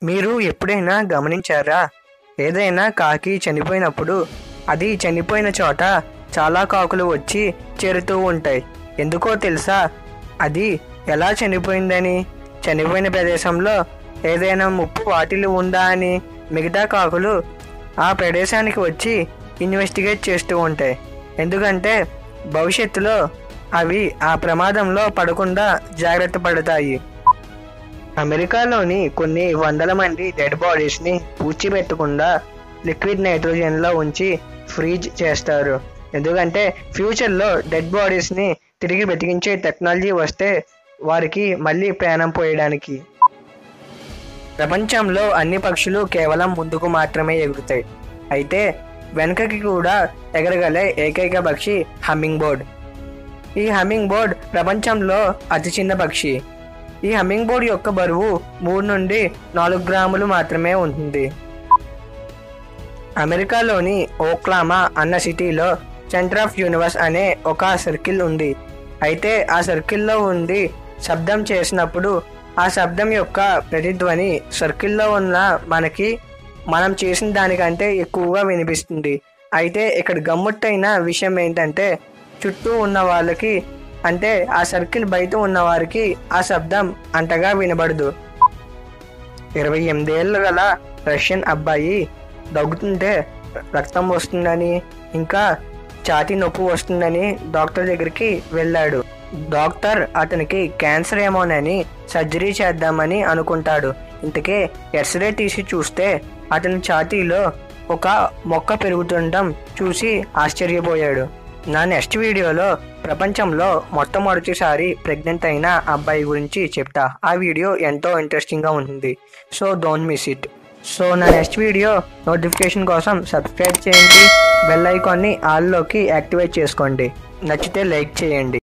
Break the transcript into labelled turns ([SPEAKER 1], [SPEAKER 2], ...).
[SPEAKER 1] మీరు ఎప్పుడైనా గమనించారా ఏదైనా కాకి చనిపోయినప్పుడు అది చనిపోయిన చోట చాలా కాకులు వచ్చి చేరుతూ ఉంటాయి ఎందుకో తెలుసా అది ఎలా చనిపోయిందని చనిపోయిన ప్రదేశంలో ఏదైనా ముప్పు వాటిల్లు ఉందా అని మిగతా కాకులు ఆ ప్రదేశానికి వచ్చి ఇన్వెస్టిగేట్ చేస్తూ ఉంటాయి ఎందుకంటే భవిష్యత్తులో అవి ఆ ప్రమాదంలో పడకుండా జాగ్రత్త పడతాయి అమెరికాలోని కొన్ని వందల మంది డెడ్ బాడీస్ని పూడ్చిపెట్టకుండా లిక్విడ్ నైట్రోజన్లో ఉంచి ఫ్రీజ్ చేస్తారు ఎందుకంటే ఫ్యూచర్లో డెడ్ బాడీస్ని తిరిగి బతికించే టెక్నాలజీ వస్తే వారికి మళ్ళీ ప్రాణం పోయడానికి ప్రపంచంలో అన్ని పక్షులు కేవలం ముందుకు మాత్రమే ఎగురుతాయి అయితే వెనుకకి కూడా ఎగరగలే ఏకైక పక్షి హమ్మింగ్ బర్డ్ ఈ హమ్మింగ్ బర్డ్ ప్రపంచంలో అతి చిన్న పక్షి ఈ హమ్మింగ్ బర్డ్ యొక్క బరువు మూడు నుండి నాలుగు గ్రాములు మాత్రమే ఉంటుంది అమెరికాలోని ఓక్లామా అన్న సిటీలో సెంటర్ ఆఫ్ యూనివర్స్ అనే ఒక సర్కిల్ ఉంది అయితే ఆ సర్కిల్లో ఉండి శబ్దం చేసినప్పుడు ఆ శబ్దం యొక్క ప్రతిధ్వని సర్కిల్లో ఉన్న మనకి మనం చేసిన దానికంటే ఎక్కువగా వినిపిస్తుంది అయితే ఇక్కడ గమ్ముట్టైన విషయం ఏంటంటే చుట్టూ ఉన్న వాళ్ళకి అంటే ఆ సర్కిల్ బయట ఉన్న వారికి ఆ శబ్దం అంతగా వినబడదు ఇరవై ఎనిమిదేళ్ళు గల రష్యన్ అబ్బాయి దగ్గుతుంటే రక్తం వస్తుందని ఇంకా ఛాతీ నొప్పి వస్తుందని డాక్టర్ దగ్గరికి వెళ్ళాడు డాక్టర్ అతనికి క్యాన్సర్ ఏమోనని సర్జరీ చేద్దామని అనుకుంటాడు ఇంతకే ఎక్స్రే తీసి చూస్తే అతని ఛాతీలో ఒక మొక్క పెరుగుతుండటం చూసి ఆశ్చర్యపోయాడు నా నెక్స్ట్ వీడియోలో ప్రపంచంలో మొట్టమొదటిసారి ప్రెగ్నెంట్ అయిన అబ్బాయి గురించి చెప్తా ఆ వీడియో ఎంతో ఇంట్రెస్టింగ్గా ఉంటుంది so don't miss it so నా నెక్స్ట్ వీడియో నోటిఫికేషన్ కోసం సబ్స్క్రైబ్ చేయండి బెల్ ఐకాన్ని ఆల్లోకి యాక్టివేట్ చేసుకోండి నచ్చితే లైక్ చేయండి